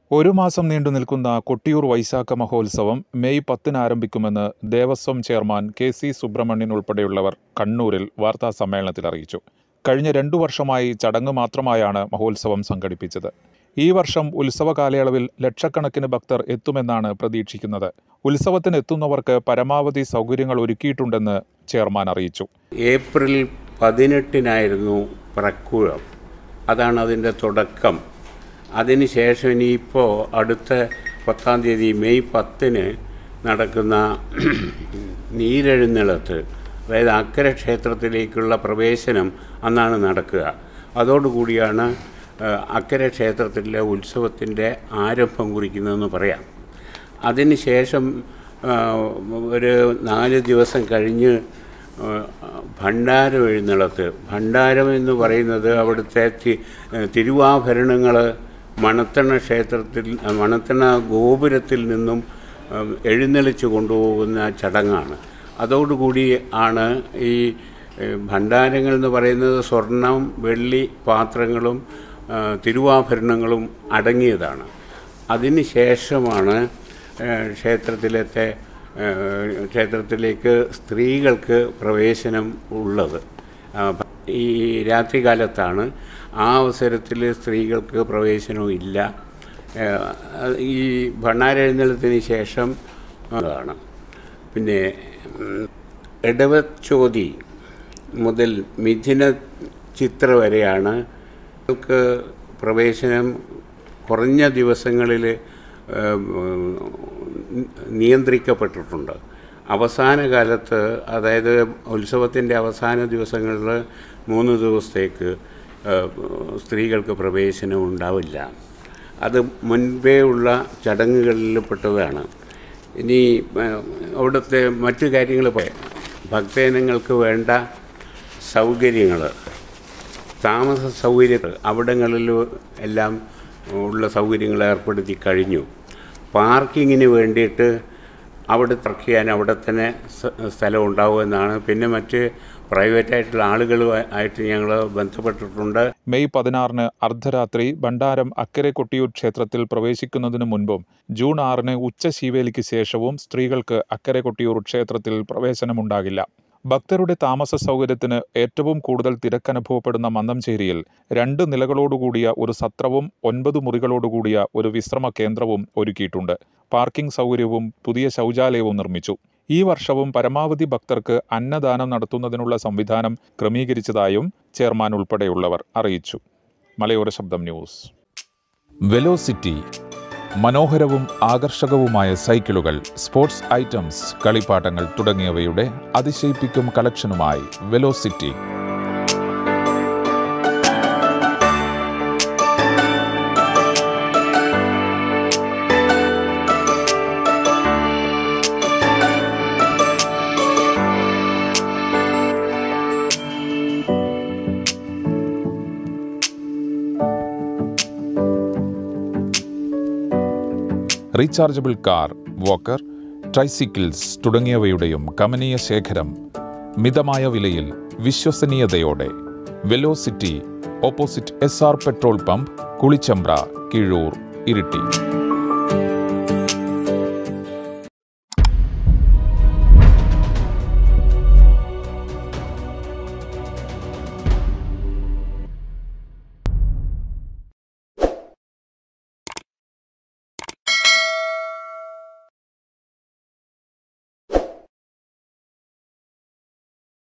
ഒരു മാസം നീണ്ടു നിൽക്കുന്ന കൊട്ടിയൂർ വൈശാഖ മഹോത്സവം മെയ് പത്തിന് ആരംഭിക്കുമെന്ന് Devaswom chairman K C Subrahmanyan ഉൾപ്പെടെയുള്ളവർ കണ്ണൂരിൽ വാർത്താ സമ്മേളനത്തിൽ അറിയിച്ചു കഴിഞ്ഞ രണ്ടു വർഷമായി ചടങ്ങ് മാത്രമായാണ് മഹോത്സവം സംഘടിപ്പിച്ചത് ഈ വർഷം ഉത്സവ കാലയളവിൽ ലക്ഷക്കണക്കിന് ഭക്തർ എത്തുമെന്നാണ് പ്രതീക്ഷിക്കുന്നത് ഉത്സവത്തിന് എത്തുന്നവർക്ക് പരമാവധി സൗകര്യങ്ങൾ ഒരുക്കിയിട്ടുണ്ടെന്ന് ചെയർമാൻ അറിയിച്ചു ഏപ്രിൽ പതിനെട്ടിനായിരുന്നു പ്രക്കുഴം അതാണ് അതിൻ്റെ തുടക്കം അതിനുശേഷം ഇനിയിപ്പോൾ അടുത്ത പത്താം തീയതി മെയ് പത്തിന് നടക്കുന്ന നീരെഴുന്നള്ളത്ത് അതായത് അക്കരെ ക്ഷേത്രത്തിലേക്കുള്ള പ്രവേശനം അന്നാണ് നടക്കുക അതോടുകൂടിയാണ് ആ, അക്കരെ ക്ഷേത്രത്തിലെ ഉത്സവത്തിൻ്റെ ആരംഭം കുറിക്കുന്നതെന്ന് പറയാം അതിനുശേഷം ആ, ഒരു നാല് ദിവസം കഴിഞ്ഞ് ആ, ഭണ്ഡാരം എഴുന്നള്ളത്ത് ഭണ്ഡാരം എന്ന് പറയുന്നത് അവിടുത്തെ തി- തിരുവാഭരണങ്ങൾ മണത്തണ ക്ഷേത്രത്തിൽ മണത്തണ ഗോപുരത്തിൽ നിന്നും ഉം, എഴുന്നള്ളിച്ച് കൊണ്ടുപോകുന്ന ചടങ്ങാണ് അതോടുകൂടി ആണ് ഈ ഏഹ്, ഭണ്ഡാരങ്ങൾ എന്ന് പറയുന്നത് സ്വർണം വെള്ളി പാത്രങ്ങളും ആ, തിരുവാഭരണങ്ങളും അടങ്ങിയതാണ് അതിന് ശേഷമാണ് ഏഹ്, ക്ഷേത്രത്തിലത്തെ ഏഹ്, ക്ഷേത്രത്തിലേക്ക് സ്ത്രീകൾക്ക് പ്രവേശനം ഉള്ളത് ആ, ഈ രാത്രികാലത്താണ് ആ അവസരത്തിൽ സ്ത്രീകൾക്ക് പ്രവേശനവും ഇല്ല ഏഹ്, ഈ ഭണ്ണാരെഴുന്നള്ളത്തിന് ശേഷം ആണ് പിന്നെ ഉം, ഇടവച്ചോതി മുതൽ മിഥുന ചിത്ര വരെയാണ് ൾക്ക് പ്രവേശനം കുറഞ്ഞ ദിവസങ്ങളിൽ നിയന്ത്രിക്കപ്പെട്ടിട്ടുണ്ട് അവസാന കാലത്ത് അതായത് ഉത്സവത്തിൻ്റെ അവസാന ദിവസങ്ങളിൽ മൂന്ന് ദിവസത്തേക്ക് ഏഹ്, സ്ത്രീകൾക്ക് പ്രവേശനം ഉണ്ടാവില്ല അത് മുൻപേ ഉള്ള ചടങ്ങുകളിൽ പെട്ടതാണ് ഇനി ഏഹ്, അവിടുത്തെ മറ്റു കാര്യങ്ങൾ പറയാം ഭക്തജനങ്ങൾക്ക് വേണ്ട സൗകര്യങ്ങൾ താമസ സൗകര്യങ്ങൾ അവിടങ്ങളിൽ എല്ലാം ഉള്ള സൗകര്യങ്ങൾ ഏർപ്പെടുത്തി കഴിഞ്ഞു പാർക്കിങ്ങിന് വേണ്ടിയിട്ട് അവിടെ പാർക്ക് ചെയ്യാൻ അവിടെ തന്നെ സ- സ്ഥലം ഉണ്ടാവുമെന്നാണ് പിന്നെ മറ്റ് പ്രൈവറ്റായിട്ടുള്ള ആളുകളുമായിട്ട് ഞങ്ങൾ ബന്ധപ്പെട്ടിട്ടുണ്ട് മെയ് പതിനാറിന് അർദ്ധരാത്രി ഭണ്ഡാരം അക്കരെ കൊട്ടിയൂർ ക്ഷേത്രത്തിൽ പ്രവേശിക്കുന്നതിനു മുൻപും ജൂൺ ആറിന് ഉച്ച ശീവേലിക്ക് ശേഷവും സ്ത്രീകൾക്ക് അക്കരെ കൊട്ടിയൂർ ക്ഷേത്രത്തിൽ പ്രവേശനമുണ്ടാകില്ല ഭക്തരുടെ താമസ സൗകര്യത്തിന് ഏറ്റവും കൂടുതൽ തിരക്കനുഭവപ്പെടുന്ന മന്ദംചേരിയിൽ രണ്ട് നിലകളോടുകൂടിയ ഒരു സത്രവും ഒൻപത് മുറികളോടുകൂടിയ ഒരു വിശ്രമ കേന്ദ്രവും ഒരുക്കിയിട്ടുണ്ട് പാർക്കിംഗ് സൗകര്യവും പുതിയ ശൗചാലയവും നിർമ്മിച്ചു ഈ വർഷവും പരമാവധി ഭക്തർക്ക് അന്നദാനം നടത്തുന്നതിനുള്ള സംവിധാനം ക്രമീകരിച്ചതായും ചെയർമാൻ ഉൾപ്പെടെയുള്ളവർ അറിയിച്ചു മലയോര ശബ്ദം ന്യൂസ് വെലോസിറ്റി മനോഹരവും ആകർഷകവുമായ സൈക്കിളുകൾ സ്പോർട്സ് ഐറ്റംസ് കളിപ്പാട്ടങ്ങൾ തുടങ്ങിയവയുടെ അതിശയിപ്പിക്കും കളക്ഷനുമായി Velocity rechargeable car walker tricycles തുടങ്ങിയവയുടെയും കമനീയ ശേഖരം മിതമായ വിലയിൽ വിശ്വസനീയതയോടെ Velocity opposite S R petrol pump Kulichampra Keezhur Iritty